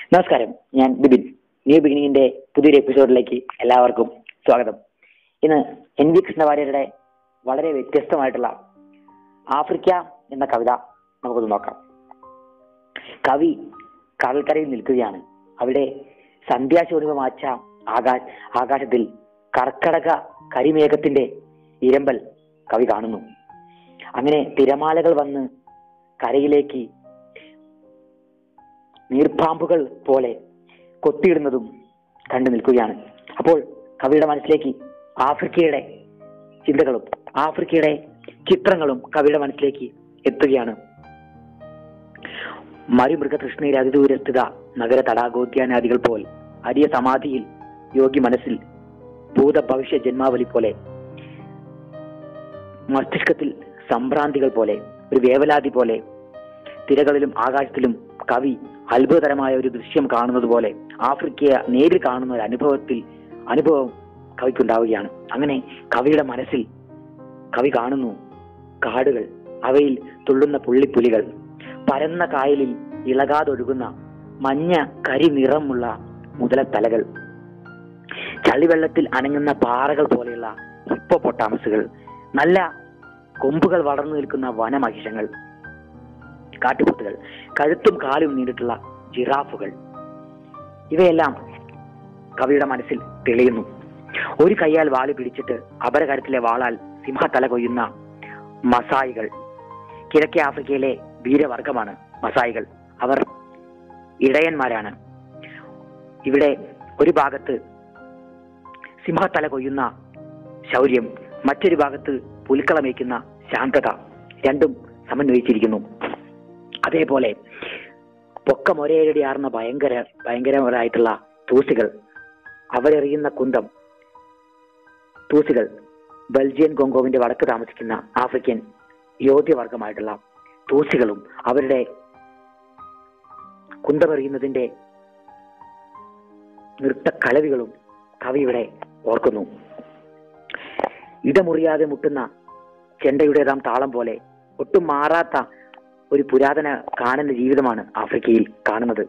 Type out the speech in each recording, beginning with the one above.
നമസ്കാരം ഞാൻ ബിബിൻ ന്യൂ ബിഗിനിങ്ങിന്റെ പുതിയൊരു എപ്പിസോഡിലേക്ക് എല്ലാവർക്കും സ്വാഗതം ഇന്ന് എൻ വി കൃഷ്ണവാര്യരുടെ വളരെ വ്യത്യസ്തമായിട്ടുള്ള ആഫ്രിക്ക എന്ന കവിത നമുക്കൊന്ന് നോക്കാം കവി കടൽക്കരയിൽ നിൽക്കുകയാണ് അവിടെ സന്ധ്യാശോണിമമാച്ച ആകാ ആകാശത്തിൽ കർക്കടക കരിമേഘത്തിന്റെ ഇരമ്പൽ കവി കാണുന്നു അങ്ങനെ തിരമാലകൾ വന്ന് കരയിലേക്ക് നീർപ്പാമ്പുകൾ പോലെ കൊത്തിയിടുന്നതും കണ്ടു നിൽക്കുകയാണ് അപ്പോൾ കവിയുടെ മനസ്സിലേക്ക് ആഫ്രിക്കയുടെ ചിന്തകളും ആഫ്രിക്കയുടെ ചിത്രങ്ങളും കവിയുടെ മനസ്സിലേക്ക് എത്തുകയാണ് മരുമൃഗതൃഷ്ണയിൽ അതിദൂരസ്ഥിത നഗര തടാകോദ്യാനാദികൾ പോൽ അരിയ സമാധിയിൽ യോഗി മനസ്സിൽ ഭൂത ഭവിഷ്യ ജന്മാവലി പോലെ മസ്തിഷ്കത്തിൽ സംഭ്രാന്തികൾ പോലെ ഒരു വേവലാതി പോലെ തിരകളിലും ആകാശത്തിലും കവി അത്ഭുതകരമായ ഒരു ദൃശ്യം കാണുന്നത് പോലെ ആഫ്രിക്കയെ നേരിൽ കാണുന്ന ഒരു അനുഭവത്തിൽ അനുഭവം കവിക്കുണ്ടാവുകയാണ് അങ്ങനെ കവിയുടെ മനസ്സിൽ കവി കാണുന്നു കാടുകൾ അവയിൽ തുള്ളുന്ന പുള്ളിപ്പുലികൾ പരന്ന കായലിൽ ഇളകാതൊഴുകുന്ന മഞ്ഞ കരി നിറമുള്ള മുതലത്തലകൾ ചളിവെള്ളത്തിൽ അനങ്ങുന്ന പാറകൾ പോലെയുള്ള ഹിപ്പോപ്പൊട്ടാമസുകൾ നല്ല കൊമ്പുകൾ വളർന്നു നിൽക്കുന്ന വനമഹിഷങ്ങൾ കാട്ടുപോത്തുകൾ കഴുത്തും കാലും നീണ്ടിട്ടുള്ള ജിറാഫുകൾ ഇവയെല്ലാം കവിയുടെ മനസ്സിൽ തെളിയുന്നു ഒരു കൈയാൽ വാല് പിടിച്ചിട്ട് അപരകരത്തിലെ വാളാൽ സിംഹത്തല കൊയ്യുന്ന മസായികൾ കിഴക്കേ ആഫ്രിക്കയിലെ വീരവർഗമാണ് മസായികൾ അവർ ഇടയന്മാരാണ് ഇവിടെ ഒരു ഭാഗത്ത് സിംഹത്തല കൊയ്യുന്ന ശൗര്യം മറ്റൊരു ഭാഗത്ത് പുലിക്കളമേക്കുന്ന ശാന്തത രണ്ടും സമന്വയിച്ചിരിക്കുന്നു അതേപോലെ പൊക്കമൊരേടിയാർന്ന ഭയങ്കര ഭയങ്കരമായിട്ടുള്ള തൂസികൾ അവരെറിയുന്ന കുന്തം തൂസികൾ ബെൽജിയൻ കോങ്കോവിന്റെ വടക്ക് താമസിക്കുന്ന ആഫ്രിക്കൻ യോധ്യവർഗമായിട്ടുള്ള തൂസികളും അവരുടെ കുന്തമെറിയുന്നതിന്റെ നൃത്തക്കളവികളും കവിയുടെ ഓർക്കുന്നു ഇടമുറിയാതെ മുട്ടുന്ന ചെണ്ടയുടേതാം താളം പോലെ ഒട്ടും മാറാത്ത ഒരു പുരാതന കാനന ജീവിതമാണ് ആഫ്രിക്കയിൽ കാണുന്നത്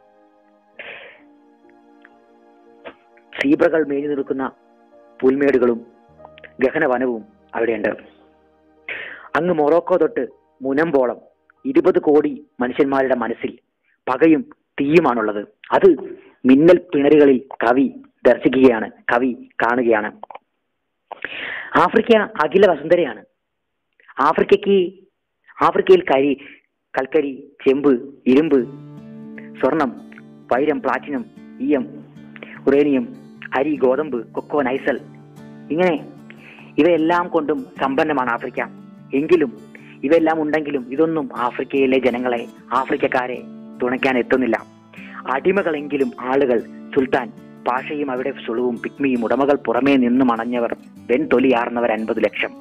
സീബ്രകൾ മേഞ്ഞു നിൽക്കുന്ന പുൽമേടുകളും ഗഹനവനവും അവിടെയുണ്ട് അങ്ങ് മൊറോക്കോ തൊട്ട് മുനമ്പോളം ഇരുപത് കോടി മനുഷ്യന്മാരുടെ മനസ്സിൽ പകയും തീയുമാണുള്ളത് അത് മിന്നൽ പിണരുകളിൽ കവി ദർശിക്കുകയാണ് കവി കാണുകയാണ് ആഫ്രിക്ക അഖില വസുന്ധരയാണ് ആഫ്രിക്കയ്ക്ക് ആഫ്രിക്കയിൽ കരി കൽക്കരി ചെമ്പ് ഇരുമ്പ് സ്വർണം വൈരം പ്ലാറ്റിനം ഈയം ഉറേനിയം അരി ഗോതമ്പ് കൊക്കോ നൈസൽ ഇങ്ങനെ ഇവയെല്ലാം കൊണ്ടും സമ്പന്നമാണ് ആഫ്രിക്ക എങ്കിലും ഇവയെല്ലാം ഉണ്ടെങ്കിലും ഇതൊന്നും ആഫ്രിക്കയിലെ ജനങ്ങളെ ആഫ്രിക്കക്കാരെ തുണയ്ക്കാൻ എത്തുന്നില്ല അടിമകളെങ്കിലും ആളുകൾ സുൽത്താൻ പാഷയും അവിടെ സുളുവും പിക്മിയും ഉടമകൾ പുറമേ നിന്നും അണഞ്ഞവർ വെൺ തൊലിയാർന്നവർ അൻപത് ലക്ഷം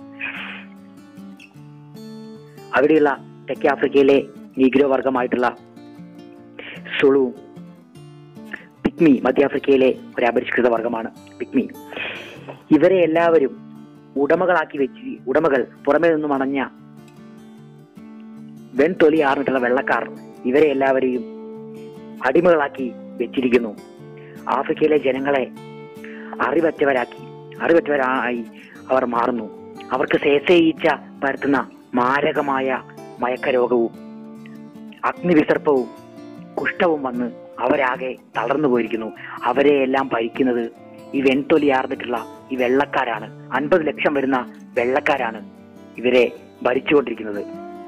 അവിടെയുള്ള തെക്കേ ആഫ്രിക്കയിലെ നീഗ്രോ വർഗമായിട്ടുള്ള സുളുവും പിക്മി മധ്യാഫ്രിക്കയിലെ ഒരു അപരിഷ്കൃത വർഗമാണ് പിക്മി ഇവരെ എല്ലാവരും ഉടമകളാക്കി വെച്ച് ഉടമകൾ പുറമേ നിന്നും അണഞ്ഞ വെൺതൊലി ആർന്നിട്ടുള്ള വെള്ളക്കാർ ഇവരെ എല്ലാവരെയും അടിമകളാക്കി വെച്ചിരിക്കുന്നു ആഫ്രിക്കയിലെ ജനങ്ങളെ അറിവറ്റവരാക്കി അറിവറ്റവരായി അവർ മാറുന്നു അവർക്ക് സേസയിച്ച പരത്തുന്ന മാരകമായ മയക്കരോഗവും അഗ്നിവിസർപ്പവും കുഷ്ഠവും വന്ന് അവരാകെ തളർന്നു പോയിരിക്കുന്നു അവരെ എല്ലാം ഭരിക്കുന്നത് ഈ വെൺതൊലിയാർന്നിട്ടുള്ള ഈ വെള്ളക്കാരാണ് അൻപത് ലക്ഷം വരുന്ന വെള്ളക്കാരാണ് ഇവരെ ഭരിച്ചുകൊണ്ടിരിക്കുന്നത്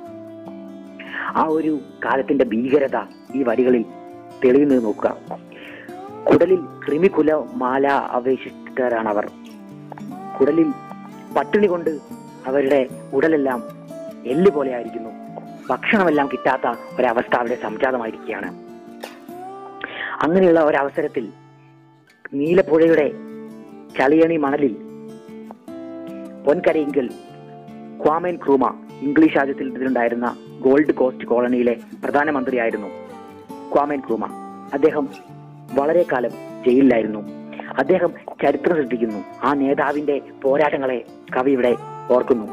ആ ഒരു കാലത്തിന്റെ ഭീകരത ഈ വരികളിൽ തെളിയുന്നത് നോക്കുക കുടലിൽ കൃമികുല മാല അവശിഷ്ടരാണ് അവർ കുടലിൽ പട്ടിണി കൊണ്ട് അവരുടെ ഉടലെല്ലാം എല്ല് പോലെ ആയിരിക്കുന്നു ഭക്ഷണമെല്ലാം കിട്ടാത്ത ഒരവസ്ഥ അവിടെ സംജാതമായിരിക്കുകയാണ് അങ്ങനെയുള്ള ഒരവസരത്തിൽ നീലപ്പുഴയുടെ ചളിയണി മണലിൽ പൊൻകരയെങ്കിൽ ക്വാമൻ ക്രൂമ ഇംഗ്ലീഷ് രാജ്യത്തിലുണ്ടായിരുന്ന ഗോൾഡ് കോസ്റ്റ് കോളനിയിലെ പ്രധാനമന്ത്രിയായിരുന്നു ക്വാമൻ ക്രൂമ അദ്ദേഹം വളരെ കാലം ജയിലിലായിരുന്നു അദ്ദേഹം ചരിത്രം സൃഷ്ടിക്കുന്നു ആ നേതാവിന്റെ പോരാട്ടങ്ങളെ കവി ഇവിടെ ഓർക്കുന്നു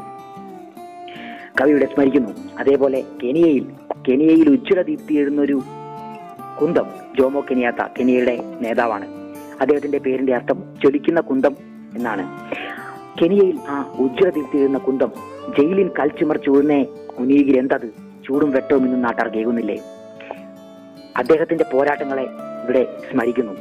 കവി ഇവിടെ സ്മരിക്കുന്നു അതേപോലെ കെനിയയിൽ കെനിയയിൽ ഉജ്ജ്വല ദീപ്തി എഴുന്നൊരു കുന്തം ജോമോ കെനിയാത്ത കെനിയയുടെ നേതാവാണ് അദ്ദേഹത്തിന്റെ പേരിന്റെ അർത്ഥം ജ്വലിക്കുന്ന കുന്തം എന്നാണ് കെനിയയിൽ ആ ഉജ്ജ്വലതീർത്തിരുന്ന കുന്തം ജയിലിൻ കൽച്ചുമർ ചൂടുന്നേ മുനീകിൽ എന്തത് ചൂടും വെട്ടവും ഇന്നും നാട്ടാർ കേൾക്കുന്നില്ലേ അദ്ദേഹത്തിന്റെ പോരാട്ടങ്ങളെ ഇവിടെ സ്മരിക്കുന്നു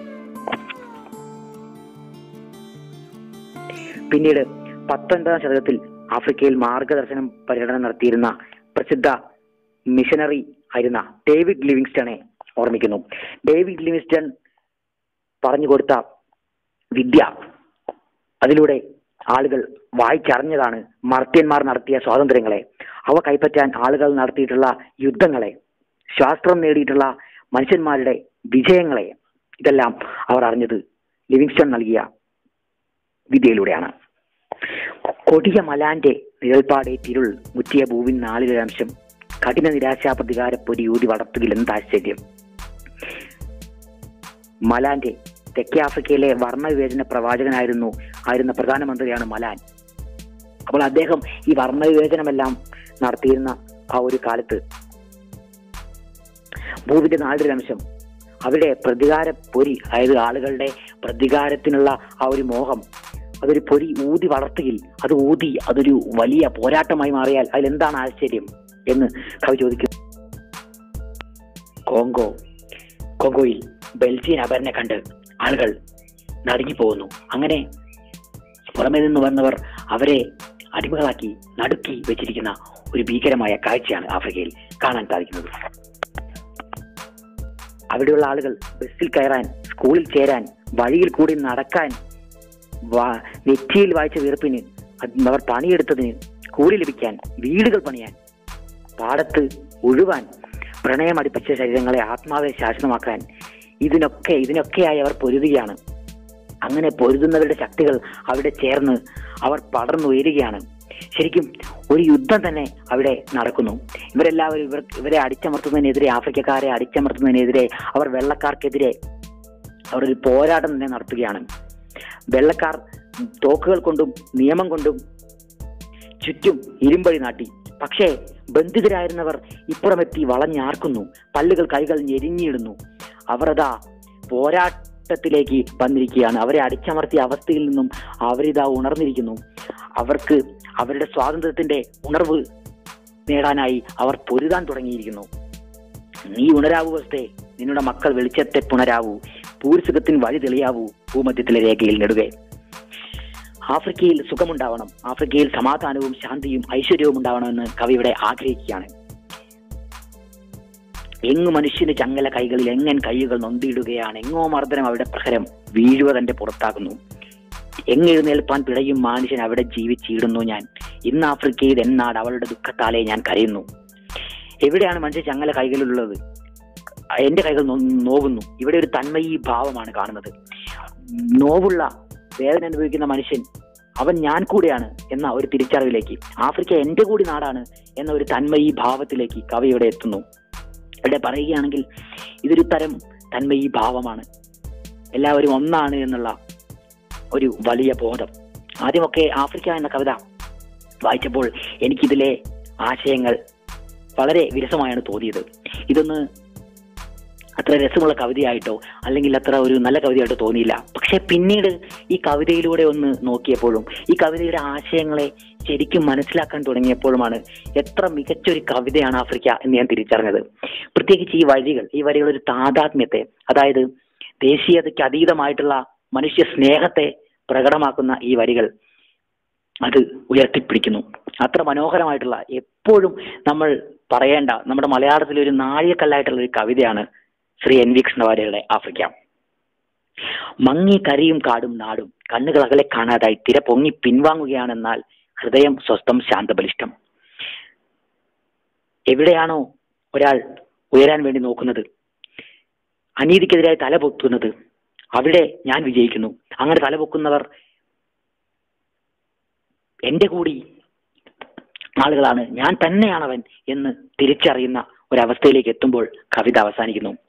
പിന്നീട് പത്തൊൻപതാം ശതകത്തിൽ ആഫ്രിക്കയിൽ മാർഗദർശനം പര്യടനം നടത്തിയിരുന്ന പ്രസിദ്ധ മിഷനറി ആയിരുന്ന ഡേവിഡ് ലിവിങ്സ്റ്റണെ ഓർമ്മിക്കുന്നു ഡേവിഡ് ലിവിങ്സ്റ്റൺ പറഞ്ഞു കൊടുത്ത വിദ്യ അതിലൂടെ ആളുകൾ വായിച്ചറിഞ്ഞതാണ് മർത്യന്മാർ നടത്തിയ സ്വാതന്ത്ര്യങ്ങളെ അവ കൈപ്പറ്റാൻ ആളുകൾ നടത്തിയിട്ടുള്ള യുദ്ധങ്ങളെ ശാസ്ത്രം നേടിയിട്ടുള്ള മനുഷ്യന്മാരുടെ വിജയങ്ങളെ ഇതെല്ലാം അവർ അറിഞ്ഞത് ലിവിങ്സ്റ്റൺ നൽകിയ വിദ്യയിലൂടെയാണ് കൊടിയ മലാന്റെ നിഴൽപ്പാടെ തിരുൾ മുറ്റിയ ഭൂവിൻ നാളിലൊരംശം കഠിന നിരാശാ പ്രതികാര പൊരി ഊതി വളർത്തുകിൽ എന്താശ്ചര്യം മലാന്റെ തെക്കേ ആഫ്രിക്കയിലെ വർണ്ണവിവേചന പ്രവാചകനായിരുന്നു ആയിരുന്ന പ്രധാനമന്ത്രിയാണ് മലാൻ അപ്പോൾ അദ്ദേഹം ഈ വർണ്ണവിവേചനമെല്ലാം നടത്തിയിരുന്ന ആ ഒരു കാലത്ത് ഭൂവിന്റെ നാളിലൊരംശം അവിടെ പ്രതികാര പൊരി അതായത് ആളുകളുടെ പ്രതികാരത്തിനുള്ള ആ ഒരു മോഹം അതൊരു പൊരി ഊതി വളർത്തുകിൽ അത് ഊതി അതൊരു വലിയ പോരാട്ടമായി മാറിയാൽ അതിലെന്താണ് ആശ്ചര്യം എന്ന് കവി ചോദിക്കുന്നു കോങ്കോ കോങ്കോയിൽ ബെൽജിയൻ അപരനെ കണ്ട് ആളുകൾ നടുങ്ങിപ്പോകുന്നു അങ്ങനെ പുറമെ നിന്ന് വന്നവർ അവരെ അടിമകളാക്കി നടുക്കി വെച്ചിരിക്കുന്ന ഒരു ഭീകരമായ കാഴ്ചയാണ് ആഫ്രിക്കയിൽ കാണാൻ സാധിക്കുന്നത് അവിടെയുള്ള ആളുകൾ ബസ്സിൽ കയറാൻ സ്കൂളിൽ ചേരാൻ വഴിയിൽ കൂടി നടക്കാൻ വാ- നെറ്റിയിൽ വായിച്ച വീർപ്പിന് അത് അവർ പണിയെടുത്തതിന് കൂലി ലഭിക്കാൻ വീടുകൾ പണിയാൻ പാടത്ത് ഉഴുവാൻ പ്രണയം അടുപ്പിച്ച ശരീരങ്ങളെ ആത്മാവെ ശാശ്വതമാക്കാൻ ഇതിനൊക്കെ ഇതിനൊക്കെയായി അവർ പൊരുതുകയാണ് അങ്ങനെ പൊരുതുന്നവരുടെ ശക്തികൾ അവിടെ ചേർന്ന് അവർ പടർന്നുയരുകയാണ് ശരിക്കും ഒരു യുദ്ധം തന്നെ അവിടെ നടക്കുന്നു ഇവരെല്ലാവരും ഇവർ ഇവരെ അടിച്ചമർത്തുന്നതിനെതിരെ ആഫ്രിക്കക്കാരെ അടിച്ചമർത്തുന്നതിനെതിരെ അവർ വെള്ളക്കാർക്കെതിരെ അവർ ഒരു പോരാട്ടം തന്നെ നടത്തുകയാണ് വെള്ളക്കാർ തോക്കുകൾ കൊണ്ടും നിയമം കൊണ്ടും ചുറ്റും ഇരുമ്പഴി നാട്ടി പക്ഷേ ബന്ധിതരായിരുന്നവർ ഇപ്പുറമെത്തി വളഞ്ഞാർക്കുന്നു പല്ലുകൾ കൈകൾ ഞെരിഞ്ഞിടുന്നു അവർ അതാ പോരാട്ടത്തിലേക്ക് വന്നിരിക്കുകയാണ് അവരെ അടിച്ചമർത്തിയ അവസ്ഥയിൽ നിന്നും അവരിതാ ഉണർന്നിരിക്കുന്നു അവർക്ക് അവരുടെ സ്വാതന്ത്ര്യത്തിന്റെ ഉണർവ് നേടാനായി അവർ പൊരുതാൻ തുടങ്ങിയിരിക്കുന്നു നീ ഉണരാവൂ വസ്തേ നിന്നുടെ മക്കൾ വെളിച്ചത്തെ പുണരാവൂ പൂർസുഖത്തിന് വഴി തെളിയാവൂ ഭൂമധ്യത്തിലെ രേഖയിൽ നെടുകെ ആഫ്രിക്കയിൽ സുഖമുണ്ടാവണം ആഫ്രിക്കയിൽ സമാധാനവും ശാന്തിയും ഐശ്വര്യവും ഉണ്ടാവണമെന്ന് കവി ഇവിടെ ആഗ്രഹിക്കുകയാണ് എങ്ങു മനുഷ്യന് ചങ്ങല കൈകളിൽ എങ്ങൻ കൈകൾ നൊന്തിയിടുകയാണ് എങ്ങോ മർദ്ദനം അവിടെ പ്രഹരം വീഴുവ തന്റെ പുറത്താകുന്നു എങ്ങെഴുന്നേൽപ്പാൻ പിടയും മനുഷ്യൻ അവിടെ ജീവിച്ചിടുന്നു ഞാൻ ഇന്ന് ആഫ്രിക്കയിൽ എന്നാട് അവളുടെ ദുഃഖത്താലെ ഞാൻ കരയുന്നു എവിടെയാണ് മനുഷ്യ ചങ്ങല കൈകളിലുള്ളത് എന്റെ കൈകൾ നോ- നോവുന്നു ഇവിടെ ഒരു തന്മയി ഭാവമാണ് കാണുന്നത് നോവുള്ള വേദന അനുഭവിക്കുന്ന മനുഷ്യൻ അവൻ ഞാൻ കൂടെയാണ് എന്ന ഒരു തിരിച്ചറിവിലേക്ക് ആഫ്രിക്ക എന്റെ കൂടി നാടാണ് എന്ന ഒരു തന്മയി ഭാവത്തിലേക്ക് കവി ഇവിടെ എത്തുന്നു ഇവിടെ പറയുകയാണെങ്കിൽ ഇതൊരു തരം തന്മയി ഭാവമാണ് എല്ലാവരും ഒന്നാണ് എന്നുള്ള ഒരു വലിയ ബോധം ആദ്യമൊക്കെ ആഫ്രിക്ക എന്ന കവിത വായിച്ചപ്പോൾ എനിക്കിതിലെ ആശയങ്ങൾ വളരെ വിരസമായാണ് തോന്നിയത് ഇതൊന്ന് അത്ര രസമുള്ള കവിതയായിട്ടോ അല്ലെങ്കിൽ അത്ര ഒരു നല്ല കവിതയായിട്ടോ തോന്നിയില്ല പക്ഷെ പിന്നീട് ഈ കവിതയിലൂടെ ഒന്ന് നോക്കിയപ്പോഴും ഈ കവിതയുടെ ആശയങ്ങളെ ശരിക്കും മനസ്സിലാക്കാൻ തുടങ്ങിയപ്പോഴുമാണ് എത്ര മികച്ചൊരു കവിതയാണ് ആഫ്രിക്ക എന്ന് ഞാൻ തിരിച്ചറിഞ്ഞത് പ്രത്യേകിച്ച് ഈ വരികൾ ഈ വരികൾ ഒരു താതാത്മ്യത്തെ അതായത് ദേശീയതയ്ക്ക് അതീതമായിട്ടുള്ള മനുഷ്യ സ്നേഹത്തെ പ്രകടമാക്കുന്ന ഈ വരികൾ അത് ഉയർത്തിപ്പിടിക്കുന്നു അത്ര മനോഹരമായിട്ടുള്ള എപ്പോഴും നമ്മൾ പറയേണ്ട നമ്മുടെ മലയാളത്തിലെ ഒരു നാഴികക്കല്ലായിട്ടുള്ള ഒരു കവിതയാണ് ശ്രീ എൻ വി കൃഷ്ണവാര്യരുടെ ആഫ്രിക്ക മങ്ങി കരിയും കാടും നാടും കണ്ണുകൾ അകലെ കാണാതായി തിര പൊങ്ങി പിൻവാങ്ങുകയാണെന്നാൽ ഹൃദയം സ്വസ്ഥം ശാന്തബലിഷ്ടം എവിടെയാണോ ഒരാൾ ഉയരാൻ വേണ്ടി നോക്കുന്നത് അനീതിക്കെതിരായി തല പൊക്കുന്നത് അവിടെ ഞാൻ വിജയിക്കുന്നു അങ്ങനെ തലപൊക്കുന്നവർ എന്റെ കൂടി ആളുകളാണ് ഞാൻ തന്നെയാണവൻ എന്ന് തിരിച്ചറിയുന്ന ഒരവസ്ഥയിലേക്ക് എത്തുമ്പോൾ കവിത അവസാനിക്കുന്നു